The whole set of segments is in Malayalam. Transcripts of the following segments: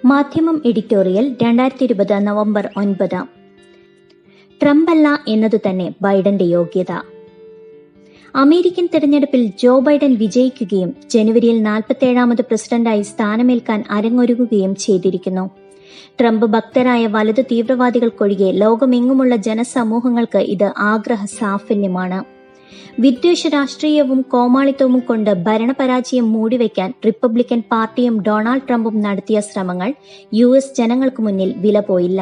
മാധ്യമം എഡിറ്റോറിയൽ രണ്ടായിരത്തി ഇരുപത് നവംബർ ഒൻപത് ട്രംപല്ല എന്നതു തന്നെ ബൈഡന്റെ യോഗ്യത അമേരിക്കൻ തെരഞ്ഞെടുപ്പിൽ ജോ ബൈഡൻ വിജയിക്കുകയും ജനുവരിയിൽ നാൽപ്പത്തേഴാമത് പ്രസിഡന്റായി സ്ഥാനമേൽക്കാൻ അരങ്ങൊരുങ്ങുകയും ചെയ്തിരിക്കുന്നു ട്രംപ് ഭക്തരായ വലതു തീവ്രവാദികൾക്കൊഴികെ ലോകമെങ്ങുമുള്ള ജനസമൂഹങ്ങൾക്ക് ഇത് ആഗ്രഹ സാഫല്യമാണ് വിദ്വേഷ രാഷ്ട്രീയവും കോമാളിത്തവും കൊണ്ട് ഭരണപരാജയം മൂടിവെക്കാൻ റിപ്പബ്ലിക്കൻ പാർട്ടിയും ഡൊണാൾഡ് ട്രംപും നടത്തിയ ശ്രമങ്ങൾ യു എസ് ജനങ്ങൾക്ക് മുന്നിൽ വില പോയില്ല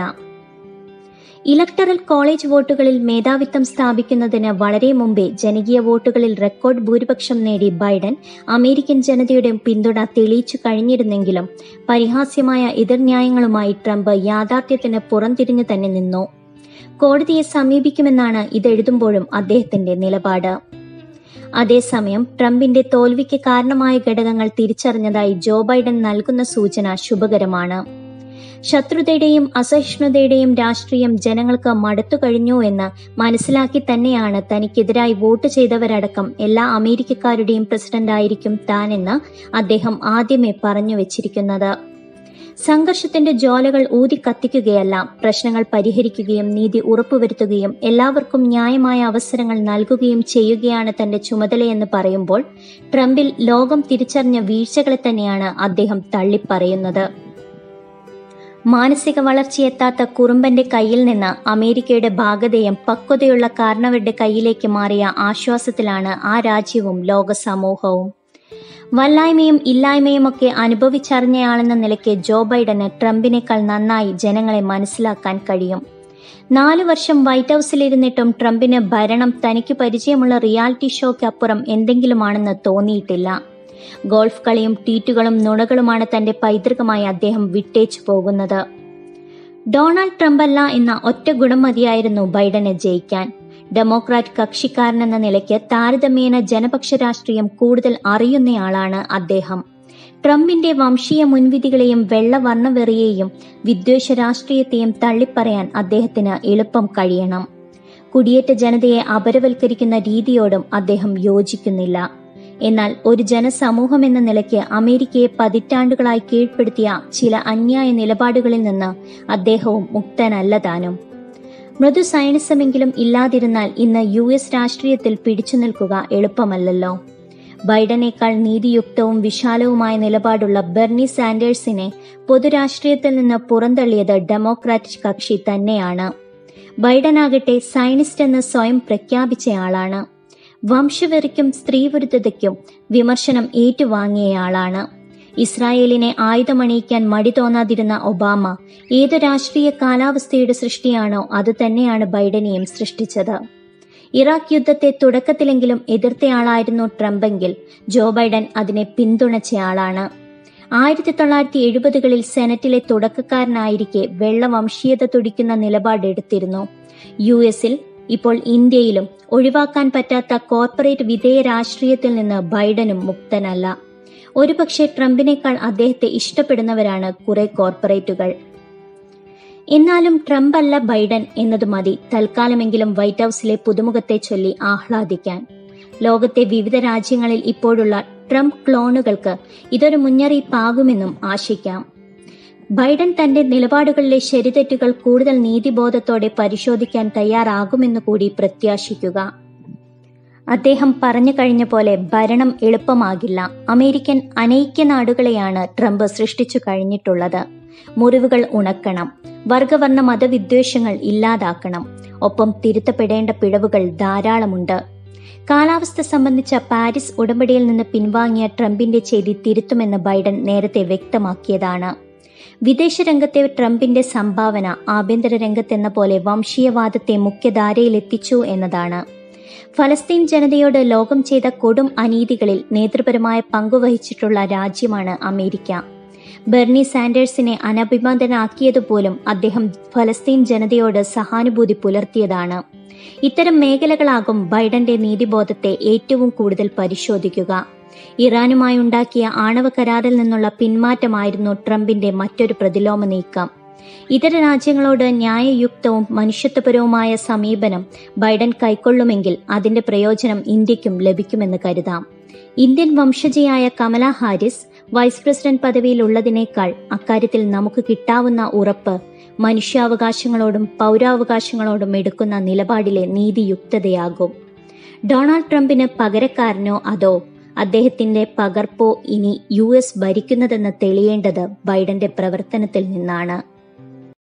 ഇലക്ടറൽ കോളേജ് വോട്ടുകളിൽ മേധാവിത്വം സ്ഥാപിക്കുന്നതിന് വളരെ മുമ്പേ ജനകീയ വോട്ടുകളിൽ റെക്കോർഡ് ഭൂരിപക്ഷം നേടി ബൈഡൻ അമേരിക്കൻ ജനതയുടെ പിന്തുണ തെളിയിച്ചു കഴിഞ്ഞിരുന്നെങ്കിലും പരിഹാസ്യമായ എതിർന്യായങ്ങളുമായി ട്രംപ് യാഥാർത്ഥ്യത്തിന് പുറംതിരിഞ്ഞു തന്നെ നിന്നു കോടതിയെ സമീപിക്കുമെന്നാണ് ഇതെഴുതുമ്പോഴും അദ്ദേഹത്തിന്റെ നിലപാട് അതേസമയം ട്രംപിന്റെ തോൽവിക്ക് കാരണമായ ഘടകങ്ങൾ തിരിച്ചറിഞ്ഞതായി ജോ ബൈഡൻ നൽകുന്ന സൂചന ശുഭകരമാണ് ശത്രുതയുടെയും അസഹിഷ്ണുതയുടെയും രാഷ്ട്രീയം ജനങ്ങൾക്ക് മടുത്തു കഴിഞ്ഞു എന്ന് മനസ്സിലാക്കി തന്നെയാണ് തനിക്കെതിരായി വോട്ട് ചെയ്തവരടക്കം എല്ലാ അമേരിക്കക്കാരുടെയും പ്രസിഡന്റായിരിക്കും താനെന്ന് അദ്ദേഹം ആദ്യമേ പറഞ്ഞു വെച്ചിരിക്കുന്നത് സംഘർഷത്തിന്റെ ജ്വാലകൾ ഊതി കത്തിക്കുകയല്ല പ്രശ്നങ്ങൾ പരിഹരിക്കുകയും നീതി ഉറപ്പുവരുത്തുകയും എല്ലാവർക്കും ന്യായമായ അവസരങ്ങൾ നൽകുകയും ചെയ്യുകയാണ് തന്റെ ചുമതലയെന്ന് പറയുമ്പോൾ ട്രംപിൽ ലോകം തിരിച്ചറിഞ്ഞ വീഴ്ചകളെ തന്നെയാണ് അദ്ദേഹം തള്ളിപ്പറയുന്നത് മാനസിക വളർച്ചയെത്താത്ത കുറുമ്പന്റെ കയ്യിൽ നിന്ന് അമേരിക്കയുടെ ഭാഗതയും പക്വതയുള്ള കാരണവരുടെ കയ്യിലേക്ക് മാറിയ ആശ്വാസത്തിലാണ് ആ രാജ്യവും ലോക സമൂഹവും വല്ലായ്മയും ഇല്ലായ്മയും ഒക്കെ അനുഭവിച്ചറിഞ്ഞയാളെന്ന നിലയ്ക്ക് ജോ ബൈഡന് ട്രംപിനേക്കാൾ നന്നായി ജനങ്ങളെ മനസ്സിലാക്കാൻ കഴിയും നാലു വർഷം വൈറ്റ് ഹൌസിലിരുന്നിട്ടും ട്രംപിന് ഭരണം തനിക്ക് പരിചയമുള്ള റിയാലിറ്റി ഷോയ്ക്ക് അപ്പുറം എന്തെങ്കിലുമാണെന്ന് തോന്നിയിട്ടില്ല ഗോൾഫ് കളിയും ട്വീറ്റുകളും നുണകളുമാണ് തന്റെ പൈതൃകമായി അദ്ദേഹം വിട്ടേച്ചു പോകുന്നത് ഡൊണാൾഡ് ട്രംപല്ല എന്ന ഒറ്റ ഗുണം മതിയായിരുന്നു ബൈഡനെ ജയിക്കാൻ ഡെമോക്രാറ്റ് കക്ഷിക്കാരനെന്ന നിലയ്ക്ക് താരതമ്യേന ജനപക്ഷ രാഷ്ട്രീയം കൂടുതൽ അറിയുന്നയാളാണ് അദ്ദേഹം ട്രംപിന്റെ വംശീയ മുൻവിധികളെയും വെള്ളവർണ്ണവെറിയെയും വിദ്വേഷ രാഷ്ട്രീയത്തെയും തള്ളിപ്പറയാൻ അദ്ദേഹത്തിന് എളുപ്പം കഴിയണം കുടിയേറ്റ ജനതയെ അപരവൽക്കരിക്കുന്ന രീതിയോടും അദ്ദേഹം യോജിക്കുന്നില്ല എന്നാൽ ഒരു ജനസമൂഹം എന്ന നിലയ്ക്ക് അമേരിക്കയെ പതിറ്റാണ്ടുകളായി കീഴ്പ്പെടുത്തിയ ചില അന്യായ നിലപാടുകളിൽ നിന്ന് അദ്ദേഹവും മുക്തനല്ല താനും മൃദു സൈനിസമെങ്കിലും ഇല്ലാതിരുന്നാൽ ഇന്ന് യു എസ് രാഷ്ട്രീയത്തിൽ പിടിച്ചു നിൽക്കുക എളുപ്പമല്ലല്ലോ ബൈഡനേക്കാൾ നീതിയുക്തവും വിശാലവുമായ നിലപാടുള്ള ബെർണി സാൻഡേഴ്സിനെ പൊതുരാഷ്ട്രീയത്തിൽ നിന്ന് പുറന്തള്ളിയത് ഡെമോക്രാറ്റിക് കക്ഷി തന്നെയാണ് ബൈഡനാകട്ടെ സൈനിസ്റ്റ് എന്ന് സ്വയം പ്രഖ്യാപിച്ചയാളാണ് വംശവെറിക്കും സ്ത്രീവിരുദ്ധതയ്ക്കും വിമർശനം ഏറ്റുവാങ്ങിയയാളാണ് ഇസ്രായേലിനെ ആയുധമണിയിക്കാൻ മടി തോന്നാതിരുന്ന ഒബാമ ഏത് രാഷ്ട്രീയ കാലാവസ്ഥയുടെ സൃഷ്ടിയാണോ അത് തന്നെയാണ് ബൈഡനെയും സൃഷ്ടിച്ചത് ഇറാഖ് യുദ്ധത്തെ തുടക്കത്തിലെങ്കിലും എതിർത്തയാളായിരുന്നു ട്രംപെങ്കിൽ ജോ ബൈഡൻ അതിനെ പിന്തുണച്ചയാളാണ് ആയിരത്തി തൊള്ളായിരത്തി എഴുപതുകളിൽ സെനറ്റിലെ തുടക്കക്കാരനായിരിക്കെ വെള്ള വംശീയത തുടിക്കുന്ന നിലപാടെടുത്തിരുന്നു യു എസിൽ ഇപ്പോൾ ഇന്ത്യയിലും ഒഴിവാക്കാൻ പറ്റാത്ത കോർപ്പറേറ്റ് വിധേയ രാഷ്ട്രീയത്തിൽ നിന്ന് ബൈഡനും മുക്തനല്ല ഒരുപക്ഷെ ട്രംപിനേക്കാൾ അദ്ദേഹത്തെ ഇഷ്ടപ്പെടുന്നവരാണ് കുറെ കോർപ്പറേറ്റുകൾ എന്നാലും ട്രംപ് അല്ല ബൈഡൻ എന്നത് മതി തൽക്കാലമെങ്കിലും വൈറ്റ് ഹൌസിലെ പുതുമുഖത്തെ ചൊല്ലി ആഹ്ലാദിക്കാൻ ലോകത്തെ വിവിധ രാജ്യങ്ങളിൽ ഇപ്പോഴുള്ള ട്രംപ് ക്ലോണുകൾക്ക് ഇതൊരു മുന്നറിയിപ്പാകുമെന്നും ആശിക്കാം ബൈഡൻ തന്റെ നിലപാടുകളിലെ ശരിതെറ്റുകൾ കൂടുതൽ നീതിബോധത്തോടെ പരിശോധിക്കാൻ തയ്യാറാകുമെന്ന് കൂടി പ്രത്യാശിക്കുക അദ്ദേഹം പറഞ്ഞു കഴിഞ്ഞ പോലെ ഭരണം എളുപ്പമാകില്ല അമേരിക്കൻ അനൈക്യ നാടുകളെയാണ് ട്രംപ് സൃഷ്ടിച്ചു കഴിഞ്ഞിട്ടുള്ളത് മുറിവുകൾ ഉണക്കണം വർഗവർണ്ണ മതവിദ്വേഷങ്ങൾ ഇല്ലാതാക്കണം ഒപ്പം തിരുത്തപ്പെടേണ്ട പിഴവുകൾ ധാരാളമുണ്ട് കാലാവസ്ഥ സംബന്ധിച്ച പാരീസ് ഉടമ്പടിയിൽ നിന്ന് പിൻവാങ്ങിയ ട്രംപിന്റെ ചെയ്തി തിരുത്തുമെന്ന് ബൈഡൻ നേരത്തെ വ്യക്തമാക്കിയതാണ് വിദേശ രംഗത്തെ ട്രംപിന്റെ സംഭാവന ആഭ്യന്തര രംഗത്തെന്ന പോലെ വംശീയവാദത്തെ മുഖ്യധാരയിലെത്തിച്ചു എന്നതാണ് ഫലസ്തീൻ ജനതയോട് ലോകം ചെയ്ത കൊടും അനീതികളിൽ നേതൃപരമായ പങ്കുവഹിച്ചിട്ടുള്ള രാജ്യമാണ് അമേരിക്ക ബെർണി സാൻഡേഴ്സിനെ അനഭിമതനാക്കിയതുപോലും അദ്ദേഹം ഫലസ്തീൻ ജനതയോട് സഹാനുഭൂതി പുലർത്തിയതാണ് ഇത്തരം മേഖലകളാകും ബൈഡന്റെ നീതിബോധത്തെ ഏറ്റവും കൂടുതൽ പരിശോധിക്കുക ഇറാനുമായി ഉണ്ടാക്കിയ ആണവ കരാറിൽ നിന്നുള്ള പിന്മാറ്റമായിരുന്നു ട്രംപിന്റെ മറ്റൊരു പ്രതിലോമ നീക്കം ഇതര രാജ്യങ്ങളോട് ന്യായയുക്തവും മനുഷ്യത്വപരവുമായ സമീപനം ബൈഡൻ കൈക്കൊള്ളുമെങ്കിൽ അതിന്റെ പ്രയോജനം ഇന്ത്യക്കും ലഭിക്കുമെന്ന് കരുതാം ഇന്ത്യൻ വംശജയായ കമല ഹാരിസ് വൈസ് പ്രസിഡന്റ് പദവിയിൽ ഉള്ളതിനേക്കാൾ അക്കാര്യത്തിൽ നമുക്ക് കിട്ടാവുന്ന ഉറപ്പ് മനുഷ്യാവകാശങ്ങളോടും പൗരാവകാശങ്ങളോടും എടുക്കുന്ന നിലപാടിലെ നീതിയുക്തതയാകും ഡൊണാൾഡ് ട്രംപിന് പകരക്കാരനോ അതോ അദ്ദേഹത്തിന്റെ പകർപ്പോ ഇനി യു എസ് ഭരിക്കുന്നതെന്ന് തെളിയേണ്ടത് ബൈഡന്റെ പ്രവർത്തനത്തിൽ നിന്നാണ്